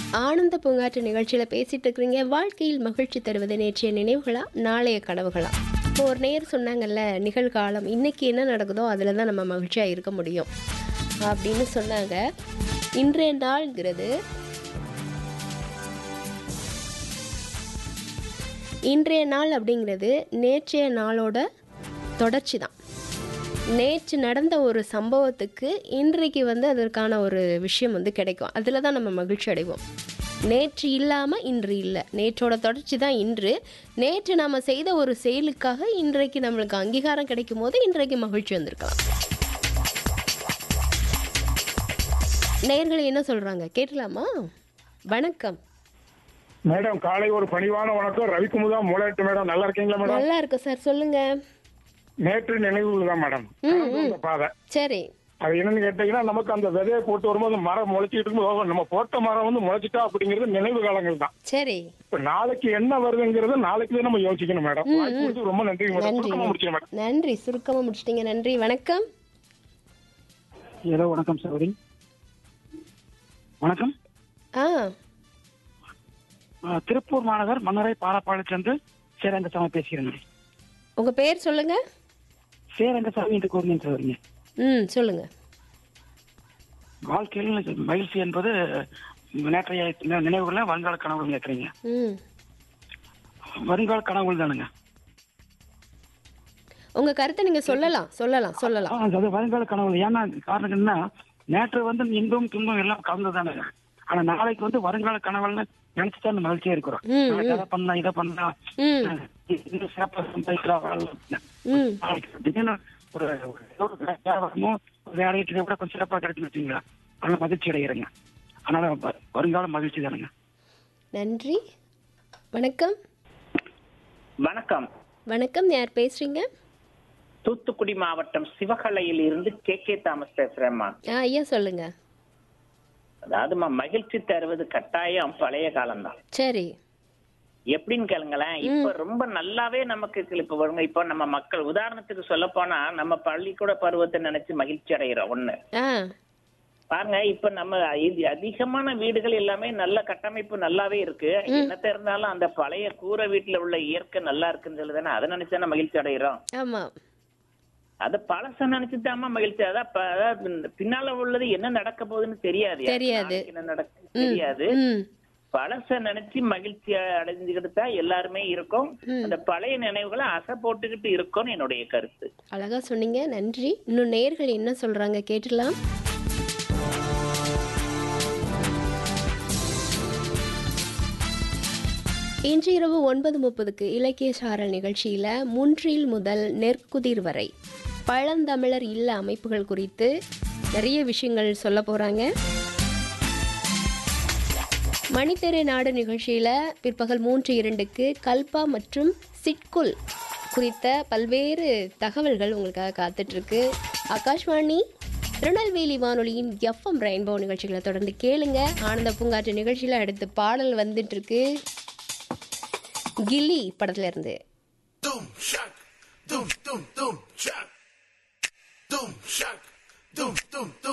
ஆனந்த பூங்காற்று நிகழ்ச்சியில் பேசிட்டு இருக்கிறீங்க வாழ்க்கையில் மகிழ்ச்சி தருவது நேற்றைய நினைவுகளா நாளைய கனவுகளா இப்போ ஒரு நேர் சொன்னாங்கல்ல நிகழ்காலம் இன்னைக்கு என்ன நடக்குதோ அதில் தான் நம்ம மகிழ்ச்சியாக இருக்க முடியும் அப்படின்னு சொன்னாங்க இன்றைய நாள்ங்கிறது இன்றைய நாள் அப்படிங்கிறது நேற்றைய நாளோட தொடர்ச்சி தான் நேற்று நடந்த ஒரு சம்பவத்துக்கு இன்றைக்கு வந்து அதற்கான ஒரு விஷயம் வந்து கிடைக்கும் அதில் தான் நம்ம மகிழ்ச்சி அடைவோம் நேற்று இல்லாமல் இன்று இல்லை நேற்றோட தொடர்ச்சி தான் இன்று நேற்று நாம் செய்த ஒரு செயலுக்காக இன்றைக்கு நம்மளுக்கு அங்கீகாரம் கிடைக்கும் போது இன்றைக்கு மகிழ்ச்சி வந்திருக்கலாம் நேயர்கள் என்ன சொல்கிறாங்க கேட்கலாமா வணக்கம் மேடம் காலை ஒரு பணிவான வணக்கம் ரவிக்குமுதா மூலாட்டு மேடம் நல்லா இருக்கீங்களா மேடம் நல்லா இருக்கு சார் சொல்லுங்க நேற்று நினைவுகள் தான் மேடம் கடந்து வந்த பாதை சரி அது என்னன்னு கேட்டீங்கன்னா நமக்கு அந்த விதையை போட்டு வரும்போது மரம் முளைச்சிட்டு இருக்கும்போது ஓ, நம்ம போட்ட மரம் வந்து முளைச்சிட்டா அப்படிங்கிறது நினைவு காலங்கள் தான் சரி இப்ப நாளைக்கு என்ன வருதுங்கிறது நாளைக்கு தான் நம்ம யோசிக்கணும் மேடம் வாய்ப்பு கொடுத்து ரொம்ப நன்றி மேடம் நன்றி சுருக்கமா முடிச்சிங்க மேடம் நன்றி சுருக்கமாக முடிச்சிட்டீங்க நன்றி வணக்கம் ஹலோ வணக்கம் சகோதரி வணக்கம் ஆ ஆ, திருப்பூர் மாநகர் மன்னரை பாலப்பாளையத்திலிருந்து சேரங்கசாமி பேசுகிறேன் உங்கள் பேர் சொல்லுங்க சேரங்கசாமி என்று கூறினேன் சகோதரிங்க ம் சொல்லுங்க வாழ்க்கையில் மகிழ்ச்சி என்பது நேற்றைய நி- நினைவுகளை வருங்கால கனவுகள் கேட்குறீங்க ம் வருங்கால கனவுகள் தானுங்க உங்கள் கருத்தை நீங்கள் சொல்லலாம் சொல்லலாம் சொல்லலாம் ஆ, அது வருங்கால கனவுகள் ஏன்னா காரணம் என்ன நேற்று வந்து இன்பம் துன்பம் எல்லாம் கலந்து தானுங்க ஆனா நாளைக்கு வந்து வருங்கால கனவுகள்னு நினைச்சு தான் மகிழ்ச்சியா இருக்கிறோம் ம், நாளைக்கு அதை பண்ணா இதை பண்ணா ம் இன்னும் சிறப்பாக சம்பாதிக்கலாம் வாழலாம். ம் நாளைக்கு திடீர்னு ஒரு ஒரு ஏதோ ஒரு வியாபாரமோ ஒரு வேலைக்கு இதை விட கொஞ்சம் சிறப்பாக கிடைக்கும் வச்சுங்களா அதனால மகிழ்ச்சி அடைகிறேங்க அதனால வ- வருங்கால மகிழ்ச்சி தானுங்க நன்றி வணக்கம் வணக்கம் வணக்கம் யார் பேசுறீங்க தூத்துக்குடி மாவட்டம் சிவகலையில் இருந்து கே கே தாமஸ் பேசுறேம்மா ஆ ஐயா சொல்லுங்க அதாவதுமா மகிழ்ச்சி தருவது கட்டாயம் பழைய காலம்தான் சரி எப்படின்னு கேளுங்களேன் இப்ப ரொம்ப நல்லாவே நமக்கு இப்ப வருங்க இப்ப நம்ம மக்கள் உதாரணத்துக்கு சொல்ல போனா நம்ம பள்ளிக்கூட பருவத்தை நினைச்சு மகிழ்ச்சி அடைகிறோம் ஒண்ணு ஆ பாருங்க இப்ப நம்ம இது அதிகமான வீடுகள் எல்லாமே நல்ல கட்டமைப்பு நல்லாவே இருக்கு என்னத்த இருந்தாலும் அந்த பழைய கூரை வீட்டுல உள்ள இயற்கை நல்லா இருக்குன்னு சொல்லுதானே அதை நினைச்சானே மகிழ்ச்சி அடைகிறோம் ஆமாம் அத பழச நினைச்சுதாம்மா மகிழ்ச்சி அதான் ப- அதாவது பின்- பின்னால உள்ளது என்ன நடக்க போகுதுன்னு தெரியாது தெரியாது. நாளைக்கு என்ன நடக்கு தெரியாது ம் பழச நினைச்சு மகிழ்ச்சி அடைஞ்சுக்கிட்டு தான் எல்லாருமே இருக்கும் அந்த பழைய நினைவுகளை அசை போட்டுக்கிட்டு இருக்கோம்னு என்னுடைய கருத்து அழகா சொன்னீங்க நன்றி இன்னும் நேர்கள் என்ன சொல்றாங்க கேட்டுடலாம் இன்று இரவு ஒன்பது முப்பதுக்கு இலக்கிய சாரல் நிகழ்ச்சியில முன்றில் முதல் நெற்குதிர் வரை பழந்தமிழர் இல்ல அமைப்புகள் குறித்து நிறைய விஷயங்கள் சொல்ல போறாங்க மணித்தெரு நாடு நிகழ்ச்சியில பிற்பகல் மூன்று இரண்டுக்கு கல்பா மற்றும் சிட்குல் குறித்த பல்வேறு தகவல்கள் உங்களுக்காக காத்துட்டு இருக்கு ஆகாஷ்வாணி திருநெல்வேலி வானொலியின் எஃப்எம் ரெயின்போ நிகழ்ச்சிகளை தொடர்ந்து கேளுங்க ஆனந்த பூங்காற்று நிகழ்ச்சியில அடுத்து பாடல் வந்துட்டு இருக்கு கில்லி படத்துல இருந்து Doom shock, doom doom doom shock, doom shock, doom doom doom.